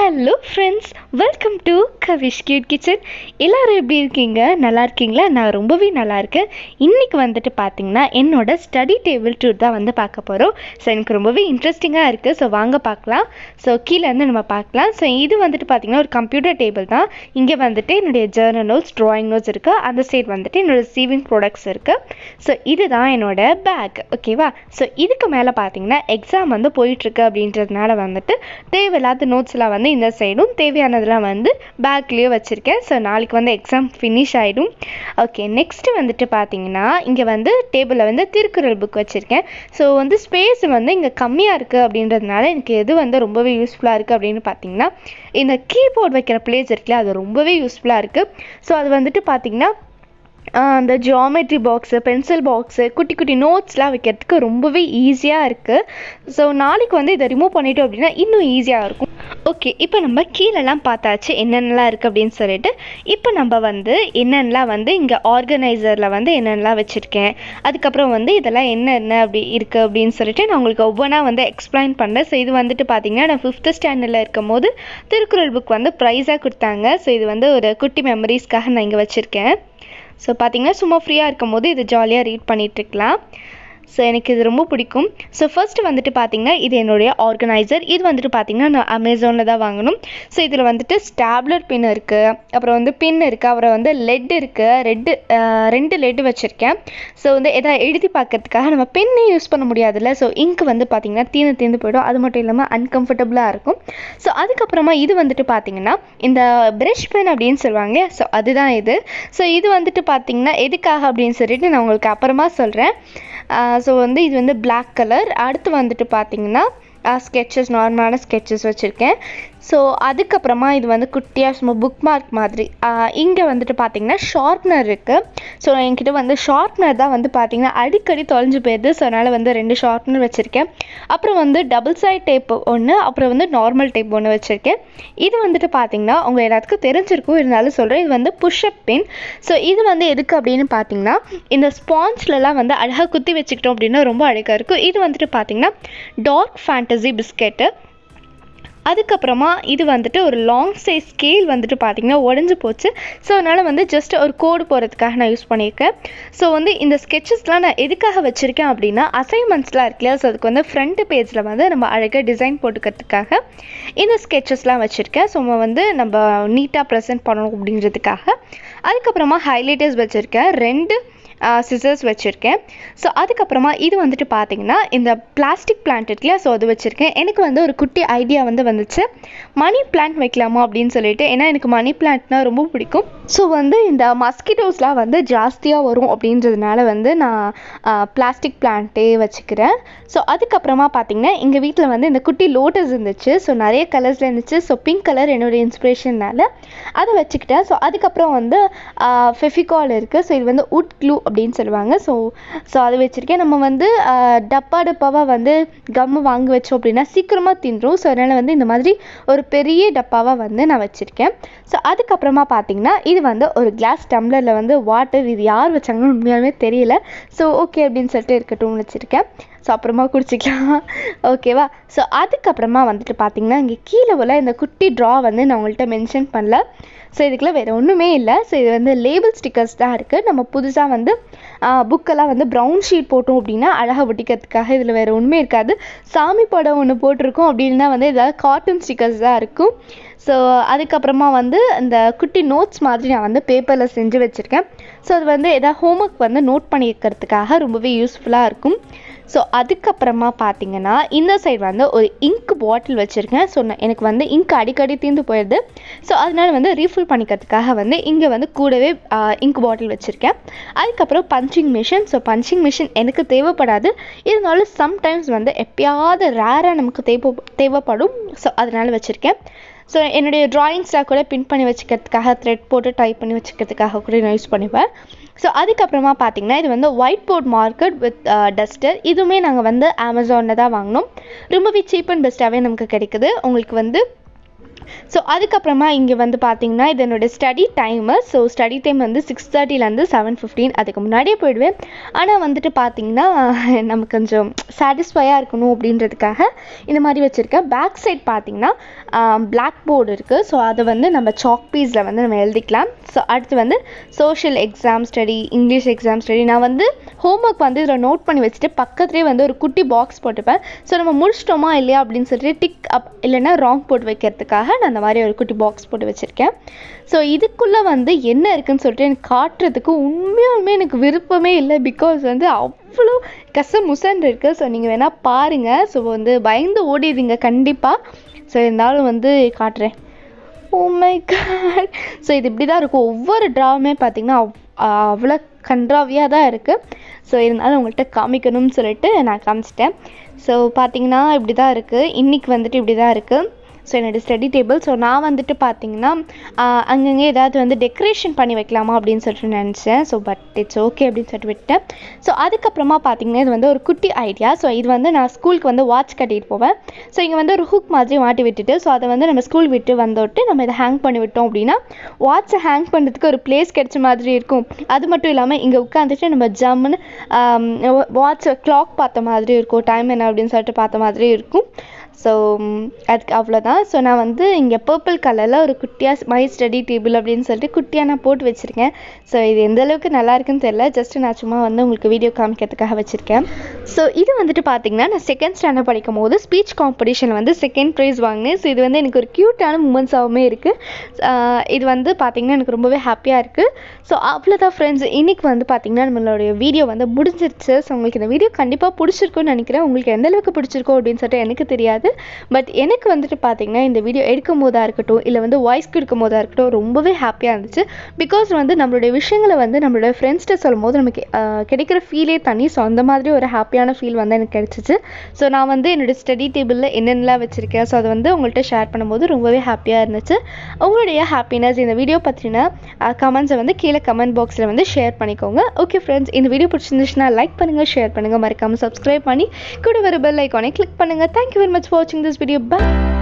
hello friends welcome to Kavish cute kitchen எல்லோரும் எப்படி இருக்கீங்க நல்லா இருக்கீங்களா நான் ரொம்பவே நல்லா இருக்கேன் இன்றைக்கி வந்துட்டு பார்த்தீங்கன்னா என்னோட ஸ்டடி டேபிள் டூர் தான் வந்து பார்க்க போகிறோம் ஸோ எனக்கு ரொம்பவே இன்ட்ரெஸ்டிங்காக இருக்குது ஸோ வாங்க பார்க்கலாம் ஸோ கீழே இருந்து நம்ம பார்க்கலாம் ஸோ இது வந்துட்டு பார்த்தீங்கன்னா ஒரு கம்ப்யூட்டர் டேபிள் தான் இங்கே வந்துட்டு என்னுடைய ஜேர்னல் நோட்ஸ் ட்ராயிங் நோட்ஸ் இருக்குது அந்த சைடு வந்துட்டு என்னோட சீவிங் ப்ராடக்ட்ஸ் இருக்குது ஸோ இதுதான் என்னோட பேக் ஓகேவா ஸோ இதுக்கு மேலே பார்த்தீங்கன்னா எக்ஸாம் வந்து போயிட்டுருக்கு அப்படின்றதுனால வந்துட்டு தேவையில்லாத நோட்ஸ்லாம் வந்து இந்த சைடும் தேவையானதெல்லாம் வந்து பேக்லேயே வச்சுருக்கேன் ஸோ நாளைக்கு வந்து எக்ஸாம் ஃபினிஷ் ஆகிடும் ஓகே நெக்ஸ்ட்டு வந்துட்டு பார்த்தீங்கன்னா இங்கே வந்து டேபிளில் வந்து திருக்குறள் புக் வச்சுருக்கேன் ஸோ வந்து ஸ்பேஸ் வந்து இங்கே கம்மியாக இருக்குது அப்படின்றதுனால எனக்கு எது வந்து ரொம்பவே யூஸ்ஃபுல்லாக இருக்குது அப்படின்னு பார்த்தீங்கன்னா இந்த கீபோர்ட் வைக்கிற பிளேஸ் இருக்குல்ல அது ரொம்பவே யூஸ்ஃபுல்லாக இருக்குது ஸோ அது வந்துட்டு பார்த்தீங்கன்னா அந்த ஜியாமெட்ரி பாக்ஸு பென்சில் பாக்ஸு குட்டி குட்டி நோட்ஸ்லாம் வைக்கிறதுக்கு ரொம்பவே ஈஸியாக இருக்குது ஸோ நாளைக்கு வந்து இதை ரிமூவ் பண்ணிட்டோம் அப்படின்னா இன்னும் ஈஸியாக இருக்கும் ஓகே இப்போ நம்ம கீழெல்லாம் பார்த்தாச்சு என்னென்னலாம் இருக்குது அப்படின்னு சொல்லிட்டு இப்போ நம்ம வந்து என்னென்னலாம் வந்து இங்கே ஆர்கனைசரில் வந்து என்னென்னலாம் வச்சுருக்கேன் அதுக்கப்புறம் வந்து இதெல்லாம் என்னென்ன அப்படி இருக்குது அப்படின்னு சொல்லிட்டு நான் உங்களுக்கு ஒவ்வொன்றா வந்து எக்ஸ்பிளைன் பண்ணேன் ஸோ இது வந்துட்டு பார்த்தீங்கன்னா நான் ஃபிஃப்த்து ஸ்டாண்டர்டில் இருக்கும் போது திருக்குறள் புக் வந்து ப்ரைஸாக கொடுத்தாங்க ஸோ இது வந்து ஒரு குட்டி மெமரிஸ்க்காக நான் இங்கே வச்சுருக்கேன் ஸோ பார்த்தீங்கன்னா சும்மா ஃப்ரீயாக இருக்கும் போது இது ஜாலியாக ரீட் பண்ணிகிட்ருக்கலாம் ஸோ எனக்கு இது ரொம்ப பிடிக்கும் ஸோ ஃபர்ஸ்ட்டு வந்துட்டு பார்த்தீங்கன்னா இது என்னுடைய ஆர்கனைசர் இது வந்துட்டு பார்த்தீங்கன்னா நான் அமேசானில் தான் வாங்கணும் ஸோ இதில் வந்துட்டு ஸ்டாப்லர் பின் இருக்குது அப்புறம் வந்து பின் இருக்குது அப்புறம் வந்து லெட் இருக்குது ரெட்டு ரெண்டு லெட்டு வச்சுருக்கேன் ஸோ வந்து எதாவது எழுதி பார்க்கறதுக்காக நம்ம பென்னே யூஸ் பண்ண முடியாதுல்ல ஸோ இங்க் வந்து பார்த்திங்கன்னா தீர்ந்து தீர்ந்து போயிடும் அது மட்டும் இல்லாமல் அன்கம்ஃபர்டபுளாக இருக்கும் ஸோ அதுக்கப்புறமா இது வந்துட்டு பார்த்திங்கன்னா இந்த ப்ரஷ் பென் அப்படின்னு சொல்லுவாங்க ஸோ அதுதான் இது ஸோ இது வந்துட்டு பார்த்திங்கன்னா எதுக்காக அப்படின்னு சொல்லிட்டு நான் உங்களுக்கு அப்புறமா சொல்கிறேன் ஸோ வந்து இது வந்து பிளாக் கலர் அடுத்து வந்துட்டு பார்த்தீங்கன்னா ஸ்கெச்சஸ் நார்மலான ஸ்கெச்சஸ் வச்சுருக்கேன் ஸோ அதுக்கப்புறமா இது வந்து குட்டியாக சும்மா புக் மார்க் மாதிரி இங்கே வந்துட்டு பார்த்தீங்கன்னா ஷார்ப்னர் இருக்குது ஸோ என்கிட்ட வந்து ஷார்ப்னர் தான் வந்து பார்த்தீங்கன்னா அடிக்கடி தொலைஞ்சு போயிடுது ஸோ அதனால் வந்து ரெண்டு ஷார்ப்னர் வச்சுருக்கேன் அப்புறம் வந்து டபுள் சைட் டேப் ஒன்று அப்புறம் வந்து நார்மல் டேப் ஒன்று வச்சுருக்கேன் இது வந்துட்டு பார்த்தீங்கன்னா உங்கள் எல்லாத்துக்கும் தெரிஞ்சிருக்கும் இருந்தாலும் சொல்கிறேன் இது வந்து புஷ்அப் பின் ஸோ இது வந்து எதுக்கு அப்படின்னு பார்த்தீங்கன்னா இந்த ஸ்பாஞ்ச்லலாம் வந்து அழகாக குத்தி வச்சுக்கிட்டோம் அப்படின்னா ரொம்ப அழகாக இருக்கும் இது வந்துட்டு பார்த்தீங்கன்னா டார்க் ஃபேண்டசி பிஸ்கெட்டு அதுக்கப்புறமா இது வந்துட்டு ஒரு லாங் சைஸ் ஸ்கேல் வந்துட்டு பார்த்திங்கன்னா உடஞ்சி போச்சு ஸோ அதனால் வந்து ஜஸ்ட் ஒரு கோடு போகிறதுக்காக நான் யூஸ் பண்ணியிருக்கேன் ஸோ வந்து இந்த ஸ்கெச்சஸ்லாம் நான் எதுக்காக வச்சுருக்கேன் அப்படின்னா அசைன்மெண்ட்ஸ்லாம் இருக்கு இல்லையா ஸோ அதுக்கு வந்து ஃப்ரண்ட் பேஜில் வந்து நம்ம அழகாக டிசைன் போட்டுக்கிறதுக்காக இந்த ஸ்கெச்சஸ்லாம் வச்சுருக்கேன் ஸோ நம்ம வந்து நம்ம நீட்டாக ப்ரெசென்ட் பண்ணணும் அப்படின்றதுக்காக அதுக்கப்புறமா ஹைலைட்டர்ஸ் வச்சுருக்கேன் ரெண்டு சிசர்ஸ் வச்சுருக்கேன் ஸோ அதுக்கப்புறமா இது வந்துட்டு பார்த்தீங்கன்னா இந்த பிளாஸ்டிக் பிளான்ட் இருக்குல்லையா ஸோ அது வச்சுருக்கேன் எனக்கு வந்து ஒரு குட்டி ஐடியா வந்து வந்துச்சு மணி பிளான்ட் வைக்கலாமா அப்படின்னு சொல்லிட்டு ஏன்னா எனக்கு மணி பிளான்ட்னால் ரொம்ப பிடிக்கும் ஸோ வந்து இந்த மஸ்கிட்டோஸ்லாம் வந்து ஜாஸ்தியாக வரும் அப்படின்றதுனால வந்து நான் பிளாஸ்டிக் பிளான்ட்டே வச்சுக்கிறேன் ஸோ அதுக்கப்புறமா பார்த்தீங்கன்னா எங்கள் வீட்டில் வந்து இந்த குட்டி லோட்டஸ் இருந்துச்சு ஸோ நிறைய கலர்ஸில் இருந்துச்சு ஸோ பிங்க் கலர் என்னோடய இன்ஸ்பிரேஷனால் அதை வச்சுக்கிட்டேன் ஸோ அதுக்கப்புறம் வந்து ஃபெஃபிகால் இருக்குது ஸோ இது வந்து உட் க்ளூ அப்படின்னு சொல்லுவாங்க ஸோ ஸோ அதை வச்சுருக்கேன் நம்ம வந்து டப்பா டப்பாவாக வந்து கம்மு வாங்கி வச்சோம் அப்படின்னா சீக்கிரமாக தின்றும் ஸோ அதனால் வந்து இந்த மாதிரி ஒரு பெரிய டப்பாவாக வந்து நான் வச்சுருக்கேன் ஸோ அதுக்கப்புறமா பார்த்தீங்கன்னா இது வந்து ஒரு கிளாஸ் டம்ளரில் வந்து வாட்டர் இது யார் வச்சாங்கன்னு உண்மையாலுமே தெரியல ஸோ ஓகே அப்படின்னு சொல்லிட்டு இருக்கட்டும்னு வச்சுருக்கேன் ஸோ அப்புறமா குடிச்சிக்கலாம் ஓகேவா ஸோ அதுக்கப்புறமா வந்துட்டு பார்த்தீங்கன்னா இங்கே கீழே உள்ள இந்த குட்டி ட்ரா வந்து நான் உங்கள்கிட்ட மென்ஷன் பண்ணல ஸோ இதுக்குள்ள வேறு ஒன்றுமே இல்லை ஸோ இது வந்து லேபிள் ஸ்டிக்கர்ஸ் தான் இருக்குது நம்ம புதுசாக வந்து புக்கெல்லாம் வந்து ப்ரௌன் ஷீட் போட்டோம் அப்படின்னா அழகாக ஒட்டிக்கிறதுக்காக இதில் வேறு ஒன்றுமே இருக்காது சாமி படம் ஒன்று போட்டிருக்கோம் அப்படின்னா வந்து ஏதாவது கார்ட்டூன் ஸ்டிக்கர்ஸ் தான் இருக்கும் ஸோ அதுக்கப்புறமா வந்து இந்த குட்டி நோட்ஸ் மாதிரி நான் வந்து பேப்பரில் செஞ்சு வச்சுருக்கேன் ஸோ அது வந்து எதாவது ஹோம்ஒர்க் வந்து நோட் பண்ணி வைக்கிறதுக்காக ரொம்பவே யூஸ்ஃபுல்லாக இருக்கும் ஸோ அதுக்கப்புறமா பார்த்தீங்கன்னா இந்த சைடு வந்து ஒரு இங்க் பாட்டில் வச்சுருக்கேன் ஸோ எனக்கு வந்து இங்க் அடிக்கடி தீர்ந்து போயிடுது ஸோ அதனால வந்து ரீஃபில் பண்ணிக்கிறதுக்காக வந்து இங்கே வந்து கூடவே இங்க் பாட்டில் வச்சுருக்கேன் அதுக்கப்புறம் punching machine so punching machine எனக்கு தேவைப்படாது இருந்தாலும் சம்டைம்ஸ் வந்து எப்பயாவது ரேராக நமக்கு தேவை தேவைப்படும் ஸோ அதனால் வச்சுருக்கேன் ஸோ என்னுடைய ட்ராயிங்ஸ்லாம் கூட பின் பண்ணி வச்சுக்கிறதுக்காக த்ரெட் போட்டு டைப் பண்ணி வச்சுக்கிறதுக்காக கூட நான் யூஸ் பண்ணிப்பேன் ஸோ அதுக்கப்புறமா பார்த்தீங்கன்னா இது வந்து white board marker with duster இதுவுமே நாங்கள் வந்து அமேசானில் தான் வாங்கினோம் ரொம்பவே சீப் அண்ட் பெஸ்ட்டாகவே நமக்கு கிடைக்குது உங்களுக்கு வந்து ஸோ அதுக்கப்புறமா இங்கே வந்து பார்த்தீங்கன்னா இது என்னோட study time so study time வந்து சிக்ஸ் தேர்ட்டிலேருந்து செவன் ஃபிஃப்டீன் அதுக்கு முன்னாடியே போயிடுவேன் ஆனால் வந்துட்டு பார்த்தீங்கன்னா நமக்கு கொஞ்சம் சாட்டிஸ்ஃபையாக இருக்கணும் அப்படின்றதுக்காக இந்த மாதிரி வச்சுருக்கேன் பேக் சைட் பார்த்தீங்கன்னா பிளாக் போர்டு இருக்குது ஸோ அதை வந்து நம்ம சாக் பீஸில் வந்து நம்ம எழுதிக்கலாம் ஸோ அடுத்து வந்து social exam study English exam study நான் வந்து ஹோம்ஒர்க் வந்து இதில் நோட் பண்ணி வச்சுட்டு பக்கத்துலேயே வந்து ஒரு குட்டி பாக்ஸ் போட்டுப்பேன் ஸோ நம்ம முடிச்சிட்டோமா இல்லையா அப்படின்னு சொல்லிட்டு டிக் அப் இல்லைன்னா ராங் போட்டு வைக்கிறதுக்காக நான் அந்த மாதிரி ஒரு குட்டி பாக்ஸ் போட்டு வச்சுருக்கேன் ஸோ இதுக்குள்ளே வந்து என்ன இருக்குன்னு சொல்லிட்டு எனக்கு காட்டுறதுக்கு உண்மையாலுமே எனக்கு விருப்பமே இல்லை பிகாஸ் வந்து அவ்வளோ கச முசன் இருக்குது ஸோ நீங்கள் வேணால் பாருங்கள் ஸோ வந்து பயந்து ஓடிடுங்க கண்டிப்பாக ஸோ இருந்தாலும் வந்து காட்டுறேன் ஓ மை காட் ஸோ இது இப்படி தான் இருக்கும் ஒவ்வொரு ட்ராவுமே பார்த்தீங்கன்னா அவ் அவ்வளோ கன்றாவியாக தான் இருக்குது ஸோ இருந்தாலும் உங்கள்கிட்ட காமிக்கணும்னு சொல்லிட்டு நான் காமிச்சிட்டேன் ஸோ பார்த்தீங்கன்னா இப்படி தான் இருக்குது இன்றைக்கி வந்துட்டு இப்படி தான் இருக்குது ஸோ என்னோடய ஸ்டடி டேபிள் ஸோ நான் வந்துட்டு பார்த்தீங்கன்னா அங்கங்கே ஏதாவது வந்து டெக்கரேஷன் பண்ணி வைக்கலாமா அப்படின்னு சொல்லிட்டு நினச்சேன் ஸோ பட் இட்ஸ் ஓகே அப்படின்னு சொல்லிட்டு விட்டேன் ஸோ அதுக்கப்புறமா பார்த்தீங்கன்னா இது வந்து ஒரு குட்டி ஐடியா ஸோ இது வந்து நான் ஸ்கூலுக்கு வந்து வாட்ச் கட்டிட்டு போவேன் ஸோ இங்கே வந்து ஒரு ஹுக் மாதிரி மாட்டி விட்டுட்டு ஸோ அதை வந்து நம்ம ஸ்கூல் விட்டு வந்தோட்டு நம்ம இதை ஹேங் பண்ணி விட்டோம் அப்படின்னா வாட்சை ஹேங் பண்ணுறதுக்கு ஒரு பிளேஸ் கிடைச்ச மாதிரி இருக்கும் அது மட்டும் இல்லாமல் இங்கே உட்காந்துட்டு நம்ம ஜம்முன்னு வாட்ச் கிளாக் பார்த்த மாதிரி இருக்கும் டைம் என்ன அப்படின்னு சொல்லிட்டு பார்த்த மாதிரி இருக்கும் ஸோ அதுக்கு அவ்வளோதான் ஸோ நான் வந்து இங்கே பர்பிள் கலரில் ஒரு குட்டியாக மை ஸ்டடி டேபிள் அப்படின்னு சொல்லிட்டு குட்டியாக நான் போட்டு வச்சுருக்கேன் ஸோ இது எந்த அளவுக்கு நல்லா இருக்குன்னு தெரியல ஜஸ்ட் நான் சும்மா வந்து உங்களுக்கு வீடியோ காமிக்கிறதுக்காக வச்சுருக்கேன் ஸோ இது வந்துட்டு பார்த்தீங்கன்னா நான் செகண்ட் ஸ்டாண்டர்ட் படிக்கும் போது ஸ்பீச் காம்படிஷன் வந்து செகண்ட் ப்ரைஸ் வாங்கினேன் ஸோ இது வந்து எனக்கு ஒரு க்யூட்டான மூமெண்ட்ஸாகவுமே இருக்குது இது வந்து பார்த்திங்கன்னா எனக்கு ரொம்பவே ஹாப்பியாக இருக்குது ஸோ அவ்வளோதான் ஃப்ரெண்ட்ஸ் இன்றைக்கி வந்து பார்த்திங்கன்னா நம்மளுடைய வீடியோ வந்து முடிஞ்சிருச்சு ஸோ உங்களுக்கு இந்த வீடியோ கண்டிப்பாக பிடிச்சிருக்குன்னு நினைக்கிறேன் உங்களுக்கு எந்த அளவுக்கு பிடிச்சிருக்கோ அப்படின்னு சொல்லிட்டு எனக்கு தெரியாது பட் எனக்கு வந்துட்டு பார்த்தீங்கன்னா இந்த வீடியோ எடுக்கும் போதாக இருக்கட்டும் இல்லை வந்து வாய்ஸ் கொடுக்கும் போதாக இருக்கட்டும் ரொம்பவே ஹாப்பியாக இருந்துச்சு பிகாஸ் வந்து நம்மளுடைய விஷயங்களை வந்து நம்மளோட ஃப்ரெண்ட்ஸ்கிட்ட சொல்லும் போது நமக்கு ஆஹ், கிடைக்கிற ஃபீலே தனி ஸோ அந்த மாதிரி ஒரு ஹாப்பியான ஃபீல் வந்து எனக்கு கிடைச்சிச்சு ஸோ நான் வந்து என்னோட ஸ்டடி டேபிளில் என்னென்னலாம் வச்சுருக்கேன் ஸோ அதை வந்து உங்கள்கிட்ட ஷேர் பண்ணும்போது ரொம்பவே ஹாப்பியாக இருந்துச்சு உங்களுடைய ஹாப்பினஸ் இந்த வீடியோ பற்றின கமெண்ட்ஸை வந்து கீழே கமெண்ட் பாக்ஸில் வந்து ஷேர் பண்ணிக்கோங்க ஓகே ஃப்ரெண்ட்ஸ் இந்த வீடியோ பிடிச்சிருந்துச்சுன்னா லைக் பண்ணுங்கள் ஷேர் பண்ணுங்கள் மறக்காமல் சப்ஸ்கிரைப் பண்ணி கூட வர பெல் ஐக்கானை கிளிக் பண்ணுங்கள் தேங்க்யூ வெரி மச் ஃபார் வாட்சிங் திஸ் வீடியோ பை